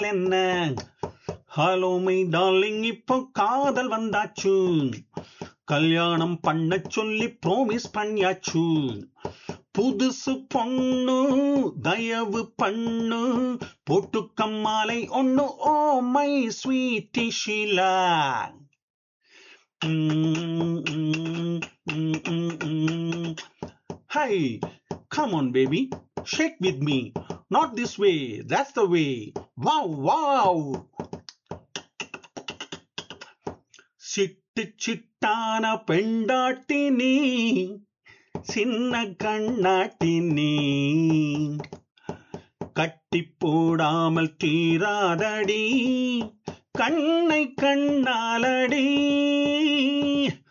காதல் என்ன hello my darling இப்போ காதல் வந்தாச்சு கல்யாணம் பண்ண சொல்லி ப்ரோமிஸ் பண்ணியாச்சு புதுசு பொண்ணு தயவு பண்ணு போட்டு கம்மாலை ஒண்ணு oh my sweet Sheela hi come on baby shake with me not this way that's the way wow wow சிட்டு சிட்டான பெண்டாட்டி நீ சின்ன கண்ணாட்டி நீ கட்டி போடாமல் தீராதடி கண்ணை கண்ணாலடி